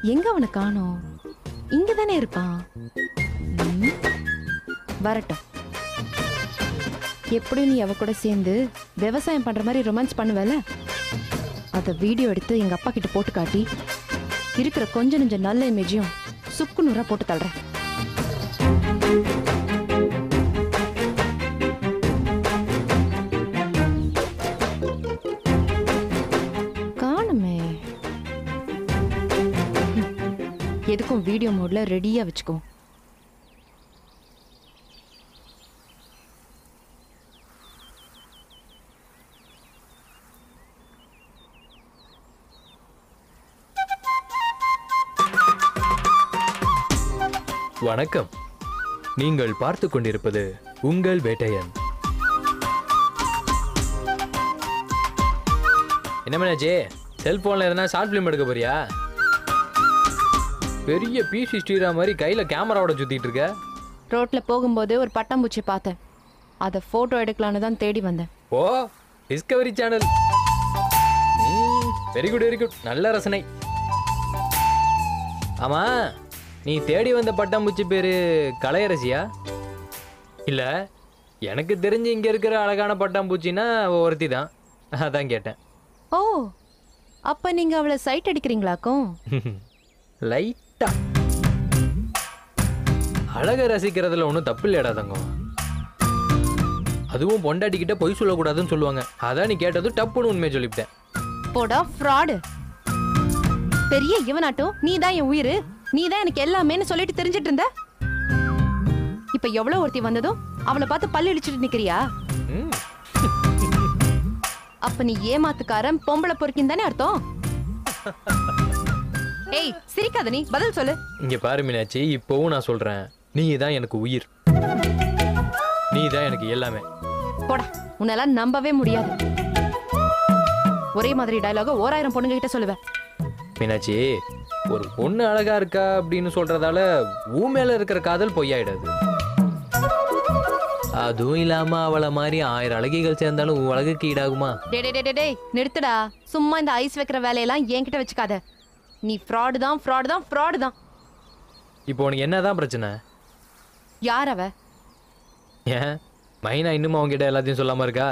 எங்க அவனை காணோம் இங்க தானே இருப்பான் ம், வரட்டும் எப்படியும் நீ அவ கூட சேர்ந்து விவசாயம் பண்ற மாதிரி ரொமான்ஸ் பண்ணுவல அத வீடியோ எடுத்து எங்க அப்பா கிட்ட போட்டு காட்டி இருக்கிற கொஞ்ச நெஞ்ச நல்ல இமேஜையும் சுக்கு நூறா போட்டு தள்ளுறேன் காணுமே ம், எதுக்கும் வீடியோ மோட்ல ரெடியா வச்சுக்கோ வணக்கம் நீங்கள் பார்த்து கொண்டிருப்பது உங்கள் வேட்டையன் என்ன பண்ணாச்சு செல்போன்ல எதனா ஷார்ட் ஃபிலிம் எடுக்க போறியா பெரிய பிசி ஸ்ரீரா மாதிரி கையில கேமராவோட சுத்திட்டு இருக்க ரோட்ல போகும்போது ஒரு பட்டாம்பூச்சி பார்த்தேன் அதை போட்டோ எடுக்கலான்னு தான் தேடி வந்தேன் ஓ Discovery channel very good very good நல்ல ரசனை ஆமா நீ தேடி வந்த பட்டாம்பூச்சி பேரு கலையரசியா இல்ல எனக்கு தெரிஞ்சு இங்க இருக்கிற அழகான பட்டாம்பூச்சின்னா ஒருத்தி தான் அதான் கேட்டேன் ஓ அப்ப நீங்க அவளை சைட் அடிக்கிறீங்களாக்கும் லைட்டா அழக ரசிக்கிறதுல ஒன்றும் தப்பு இல்லையடா தங்கம் அதுவும் பொண்டாட்டிக்கிட்ட பொய் சொல்லக்கூடாதுன்னு சொல்லுவாங்க அதான் நீ கேட்டதும் டப்புன்னு உண்மையை சொல்லிவிட்டேன் போடா ஃப்ராடு பெரிய இவனாட்டும் நீ தான் என் உயிர் நீ தான் எனக்கு எல்லாமேன்னு சொல்லிட்டு தெரிஞ்சிட்டு இருந்த இப்ப எவ்வளவு ஒருத்தி வந்ததும் அவளை பார்த்து பல்லு இழிச்சிட்டு நிக்கிறியா ம் அப்ப நீ ஏமாத்துக்காரன் பொம்பளை பொறுக்கின்னு தானே அர்த்தம் ஏய் சிரிக்காத நீ பதில் சொல்லு இங்க பாரு மீனாட்சி இப்போவும் நான் சொல்றேன் நீ தான் எனக்கு உயிர் நீ தான் எனக்கு எல்லாமே போடா உன்னெல்லாம் நம்பவே முடியாது ஒரே மாதிரி டயலாக ஓராயிரம் பொண்ணுங்க கிட்ட சொல்லுவேன் மீனாட்சி ஒரு பொண்ணு அழகா இருக்கா அப்படின்னு சொல்றதால ஊ மேல இருக்கிற காதல் பொய்யாயிடாது அதுவும் இல்லாம அவளை மாதிரி ஆயிரம் அழகிகள் சேர்ந்தாலும் உன் அழகுக்கு ஈடாகுமா டே டே, டே டே டேய் நிறுத்துடா சும்மா இந்த ஐஸ் வைக்கிற வேலையெல்லாம் என்கிட்ட வச்சுக்காத நீ ஃப்ராடு தான் ஃப்ராடு தான் ஃப்ராடு தான் இப்போ உனக்கு என்னதான் பிரச்சனை யார் அவ ஏன் மைனா இன்னும் அவங்ககிட்ட எல்லாத்தையும் சொல்லாம இருக்கா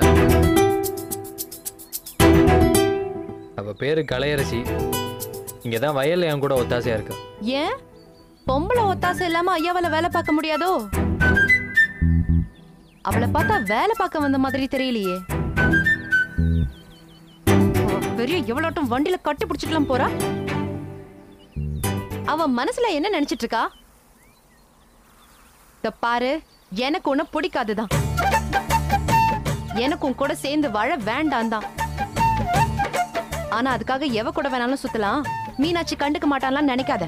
அவ பேரு கலையரசி இங்க தான் வயல்ல என் கூட ஒத்தாசையா இருக்கு ஏன் பொம்பளை ஒத்தாசை இல்லாம ஐயாவால வேலை பார்க்க முடியாதோ அவளை பார்த்தா வேலை பார்க்க வந்த மாதிரி தெரியலையே அவ பெரிய எவ்வளோட்டும் வண்டியில கட்டி பிடிச்சிட்டுலாம் போறா அவ மனசுல என்ன நினைச்சிட்டு இருக்கா இத பாரு எனக்கு ஒண்ணு பிடிக்காதுதான் எனக்கு உன் கூட சேர்ந்து வாழ வேண்டாம் தான் ஆனா அதுக்காக எவ கூட வேணாலும் சுத்தலாம் மீனாட்சி கண்டுக்க மாட்டான்லாம் நினைக்காத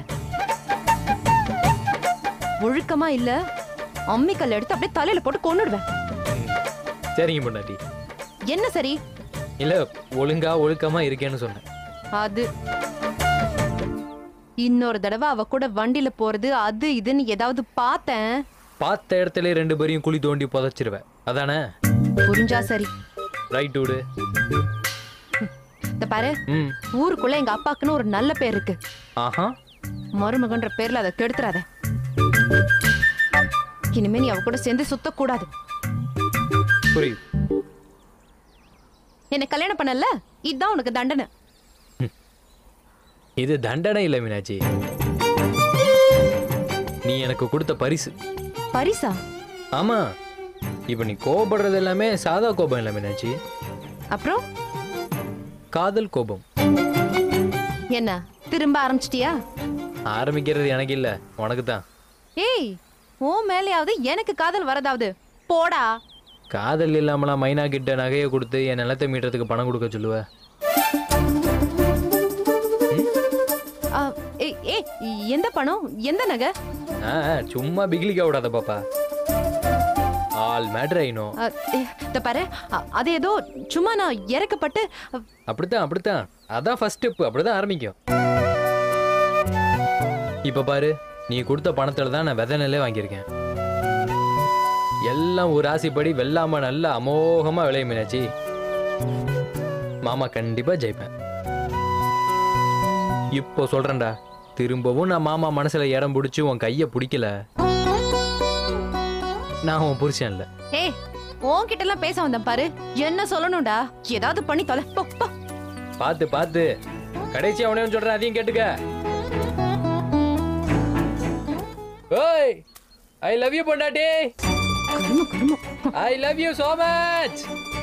ஒழுக்கமா இல்ல அம்மிக்கல் எடுத்து அப்படியே தலையில போட்டு கொன்னுடுவேன் சரிங்க பொண்டாட்டி என்ன சரி இல்ல ஒழுங்கா ஒழுக்கமா இருக்கேன்னு சொன்னேன் அது இன்னொரு தடவை அவ கூட வண்டியில போறது அது இதுன்னு ஏதாவது பார்த்தேன் பார்த்த இடத்துல ரெண்டு பேரையும் குழி தோண்டி புதைச்சிருவேன் அதானே புரிஞ்சா சரி ரைட் விடு இந்த பாரு ம் ஊருக்குள்ள எங்க அப்பாக்குன்னு ஒரு நல்ல பேர் இருக்கு ஆஹா மருமகன்ற பேர்ல அதை கெடுத்துறாத இனிமே நீ அவ கூட சேர்ந்து சுத்தக்கூடாது புரியுது என்ன கல்யாணம் பண்ணல இதுதான் உனக்கு தண்டனை இது தண்டனை இல்லை மீனாட்சி நீ எனக்கு கொடுத்த பரிசு பரிசா ஆமா இப்போ நீ கோபப்படுறது எல்லாமே சாதா கோபம் இல்லை மீனாட்சி அப்புறம் காதல் கோபம் என்ன திரும்ப ஆரம்பிச்சிட்டியா ஆரம்பிக்கிறது எனக்கு இல்ல உனக்கு தான் ஏய் ஓ மேலேயாவது எனக்கு காதல் வரதாவது போடா காதல் இல்லாமலாம் மைனா கிட்ட நகையை கொடுத்து என் நிலத்தை மீட்டுறதுக்கு பணம் கொடுக்க சொல்லுவ ஆ, ஏய் ஏய், எந்த பணம் எந்த நகை ஆ, சும்மா பிகிலிக்க விடாத பாப்பா ஆல் மேட்ரு ஐனோ ஆ, ஏ, இதோ பாரு அ, அது ஏதோ சும்மா நான் இறக்கப்பட்டு அ, அப்படித்தான் அப்படித்தான் அதான் ஃபர்ஸ்ட் ஸ்டெப் அப்படிதான் ஆரம்பிக்கும் இப்ப பாரு நீ கொடுத்த பணத்துல தான் நான் விதை நெல்லே வாங்கியிருக்கேன் எல்லாம் ஒரு ராசிப்படி வெள்ளாம நல்லா அமோகமா விளையும் மீனாட்சி மாமா கண்டிப்பா ஜெயிப்பேன் இப்போ சொல்றேன்டா திரும்பவும் நான் மாமா மனசுல இடம் பிடிச்சி உன் கையை பிடிக்கல நான் உன் புருஷன் இல்லை ஏய் உன்கிட்ட எல்லாம் பேச வந்தேன் பாரு என்ன சொல்லணும்டா ஏதாவது பண்ணி தொலை போ, போ. பார்த்து பார்த்து கடைசி அவனே சொல்றேன் அதையும் கேட்டுக்க ஓய் ஐ லவ் யூ பொண்டாட்டி கரும கரும I love you so much